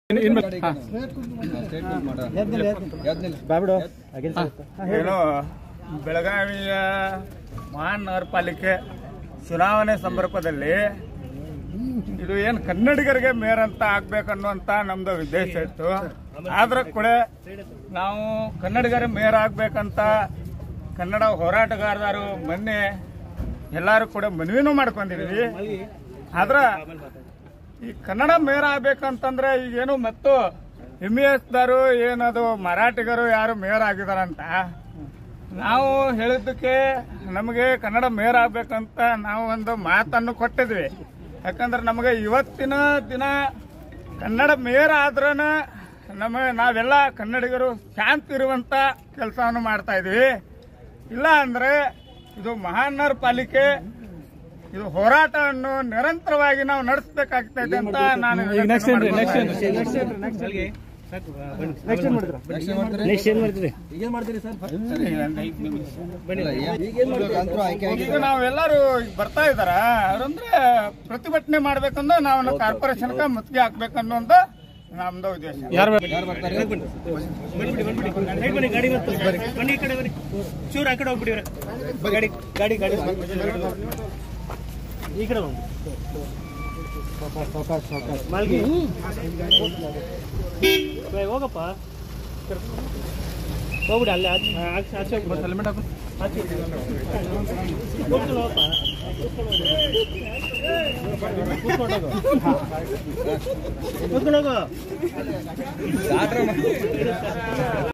ಏನು ಬೆಳಗಾವಿಯ ಮಹಾನಗರ ಪಾಲಿಕೆ ಚುನಾವಣೆ ಸಂದರ್ಭದಲ್ಲಿ ಇದು ಏನು ಕನ್ನಡಿಗರಿಗೆ ಮೇಯರ್ ಅಂತ ಆಗ್ಬೇಕನ್ನುವಂತ ನಮ್ದು ಉದ್ದೇಶ ಇತ್ತು ಆದ್ರೆ ಕೂಡ ನಾವು ಕನ್ನಡಿಗರ ಮೇಯರ್ ಆಗ್ಬೇಕಂತ ಕನ್ನಡ ಹೋರಾಟಗಾರರು ಮೊನ್ನೆ ಎಲ್ಲರೂ ಕೂಡ ಮನವಿನೂ ಮಾಡ್ಕೊಂಡಿದ್ವಿ ಆದ್ರ ಈ ಕನ್ನಡ ಮೇಯರ್ ಆಗ್ಬೇಕಂತಂದ್ರೆ ಈಗೇನು ಮತ್ತು ಎಮ್ ಎಸ್ ದಾರು ಏನದು ಮರಾಠಿಗರು ಯಾರು ಮೇಯರ್ ಆಗಿದಾರಂತ ನಾವು ಹೇಳಿದ್ದಕ್ಕೆ ನಮಗೆ ಕನ್ನಡ ಮೇಯರ್ ಆಗ್ಬೇಕಂತ ನಾವು ಒಂದು ಮಾತನ್ನು ಕೊಟ್ಟಿದ್ವಿ ಯಾಕಂದ್ರೆ ನಮಗೆ ಇವತ್ತಿನ ದಿನ ಕನ್ನಡ ಮೇಯರ್ ಆದ್ರನ ನಮ್ಮ ನಾವೆಲ್ಲ ಕನ್ನಡಿಗರು ಶಾಂತಿ ಇರುವಂತ ಕೆಲಸವನ್ನು ಮಾಡ್ತಾ ಇದ್ವಿ ಇಲ್ಲ ಅಂದ್ರೆ ಇದು ಮಹಾನಗರ ಪಾಲಿಕೆ ಇದು ಹೋರಾಟವನ್ನು ನಿರಂತರವಾಗಿ ನಾವು ನಡೆಸಬೇಕಾಗ್ತದೆ ಅಂತ ನಾನು ಈಗ ನಾವೆಲ್ಲರೂ ಈಗ ಬರ್ತಾ ಇದಾರ ಅವ್ರಂದ್ರೆ ಪ್ರತಿಭಟನೆ ಮಾಡ್ಬೇಕಂದ್ರೆ ನಾವು ಕಾರ್ಪೊರೇಷನ್ಗೆ ಮುತ್ತಿಗೆ ಹಾಕ್ಬೇಕನ್ನೋ ಒಂದು ನಮ್ದು ಉದ್ದೇಶ ಬನ್ನಿ ಗಾಡಿ ಬರ್ತು ಬನ್ನಿ ಈ ಕಡೆ ಬನ್ನಿ ಚೂರು ಆ ಕಡೆ ಹೋಗ್ಬಿಡಿ ಇವ್ರೆ. ಗಾಡಿ ಗಾಡಿ ಗಾಡಿ ಈ ಕಡೆ ಬನ್ನಿ ಮಾಲ್ಗಿ ಏ, ಹೋಗಪ್ಪ ಹೋಗ್ಬಿಡಿ ಅಲ್ಲೇ ಆಚೆ ಆಚೆ- ಆಚೆ ಹೋಗ್ಬಿಡಿ. ಆಚೆ ಕೂತ್ಕೊಂಡು ಹೋಗಪ್ಪ ಕೂತ್ಕೊಂಡು ಹೋಗು ಕೂತ್ಕೊಂಡು ಹೋಗು